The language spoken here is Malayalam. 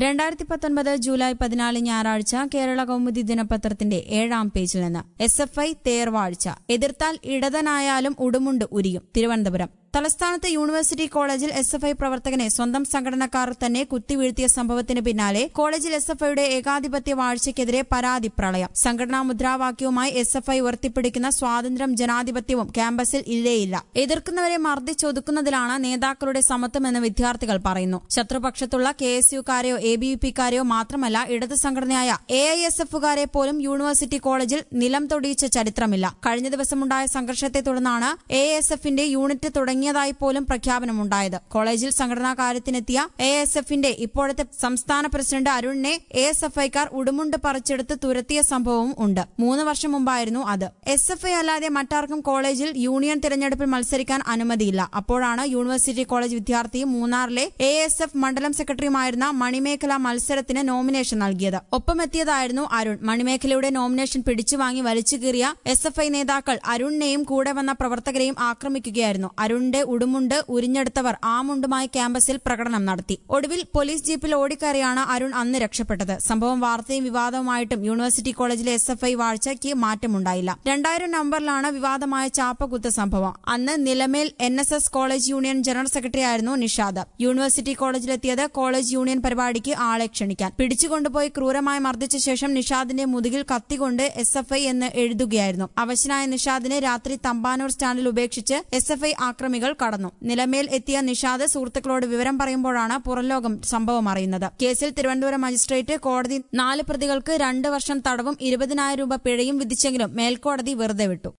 രണ്ടായിരത്തി പത്തൊൻപത് ജൂലൈ പതിനാല് ഞായറാഴ്ച കേരള കൗമുദി ദിനപത്രത്തിന്റെ ഏഴാം പേജിൽ നിന്ന് എസ് എഫ് ഐ തേർവാഴ്ച എതിർത്താൽ ഇടതനായാലും ഉടുമുണ്ട് ഉരിയും തിരുവനന്തപുരം തലസ്ഥാനത്ത് യൂണിവേഴ്സിറ്റി കോളേജിൽ എസ് എഫ് ഐ പ്രവർത്തകനെ സ്വന്തം സംഘടനക്കാർ തന്നെ കുത്തിവീഴ്ത്തിയ സംഭവത്തിന് പിന്നാലെ കോളേജിൽ എസ് എഫ് ഐയുടെ ഏകാധിപത്യ വാഴ്ചയ്ക്കെതിരെ പരാതി പ്രളയം സംഘടനാ മുദ്രാവാക്യവുമായി എസ് എഫ് ഐ ഉയർത്തിപ്പിടിക്കുന്ന സ്വാതന്ത്ര്യം ജനാധിപത്യവും ക്യാമ്പസിൽ ഇല്ലേയില്ല എതിർക്കുന്നവരെ മർദ്ദിച്ചൊതുക്കുന്നതിലാണ് നേതാക്കളുടെ സമത്വമെന്ന് വിദ്യാർത്ഥികൾ പറയുന്നു ശത്രുപക്ഷത്തുള്ള കെ എസ് യുക്കാരെയോ എ ബി വി പിക്കാരെയോ മാത്രമല്ല ഇടത് സംഘടനയായ എ ഐ എസ് എഫുകാരെ പോലും യൂണിവേഴ്സിറ്റി കോളേജിൽ നിലം തൊടിയിച്ച ചരിത്രമില്ല കഴിഞ്ഞ ദിവസമുണ്ടായ സംഘർഷത്തെ തുടർന്നാണ് എ എസ് എഫിന്റെ യൂണിറ്റ് തുടങ്ങിയതായി പോലും പ്രഖ്യാപനമുണ്ടായത് കോളേജിൽ സംഘടനാ കാര്യത്തിനെത്തിയ എ എസ് എഫിന്റെ ഇപ്പോഴത്തെ സംസ്ഥാന പ്രസിഡന്റ് അരുണിനെ എ എസ് എഫ് ഐക്കാർ ഉടുമുണ്ട് പറിച്ചെടുത്ത് തുരത്തിയ സംഭവവും ഉണ്ട് മൂന്ന് വർഷം മുമ്പായിരുന്നു അത് എസ് എഫ് ഐ അല്ലാതെ മറ്റാർക്കും കോളേജിൽ യൂണിയൻ തിരഞ്ഞെടുപ്പിൽ മത്സരിക്കാൻ അനുമതിയില്ല അപ്പോഴാണ് യൂണിവേഴ്സിറ്റി കോളേജ് വിദ്യാർത്ഥിയും മൂന്നാറിലെ എ എസ് എഫ് മണ്ഡലം സെക്രട്ടറിയുമായിരുന്ന മണിമേഖല മത്സരത്തിന് നോമിനേഷൻ നൽകിയത് ഒപ്പമെത്തിയതായിരുന്നു അരുൺ മണിമേഖലയുടെ നോമിനേഷൻ പിടിച്ചുവാങ്ങി വലിച്ചു കീറിയ എസ് എഫ് ഐ നേതാക്കൾ അരുണിനെയും കൂടെ വന്ന പ്രവർത്തകരെയും ആക്രമിക്കുകയായിരുന്നു അരുണിന്റെ ഉടുമുണ്ട് ഉരിഞ്ഞെടുത്തവർ ആ മുണ്ടുമായി ക്യാമ്പസിൽ പ്രകടനം നടത്തി ഒടുവിൽ പോലീസ് ജീപ്പിൽ ഓടിക്കയറിയാണ് അരുൺ അന്ന് രക്ഷപ്പെട്ടത് സംഭവം വാർത്തയും വിവാദവുമായിട്ടും യൂണിവേഴ്സിറ്റി കോളേജിലെ എസ് എഫ് ഐ വാഴ്ചയ്ക്ക് മാറ്റമുണ്ടായില്ല രണ്ടായിരം നമ്പറിലാണ് വിവാദമായ ചാപ്പകുത്ത് സംഭവം അന്ന് Nilamel N S S college union general secretary ആയിരുന്നു നിഷാദ് യൂണിവേഴ്സിറ്റി കോളേജിലെത്തിയത് കോളേജ് യൂണിയൻ പരിപാടിക്ക് ആളെ ക്ഷണിക്കാൻ പിടിച്ചുകൊണ്ടുപോയി ക്രൂരമായി മർദ്ദിച്ച ശേഷം നിഷാദിന്റെ മുതുകിൽ കത്തികൊണ്ട് എസ് എഫ് ഐ എന്ന് എഴുതുകയായിരുന്നു അവശനായ നിഷാദിനെ രാത്രി തമ്പാനൂർ സ്റ്റാൻഡിൽ ഉപേക്ഷിച്ച് എസ് എഫ് ഐ ആക്രമികൾ കടന്നു നിലമേൽ എത്തിയ നിഷാദ് സുഹൃത്തുക്കളോട് വിവരം പറയുമ്പോഴാണ് പുറംലോകം സംഭവം അറിയുന്നത് കേസിൽ തിരുവനന്തപുരം മജിസ്ട്രേറ്റ് കോടതി നാല് പ്രതികൾക്ക് രണ്ട് വർഷം തടവും ഇരുപതിനായിരം രൂപ പിഴയും വിധിച്ചെങ്കിലും മേൽക്കോടതി വെറുതെ വിട്ടു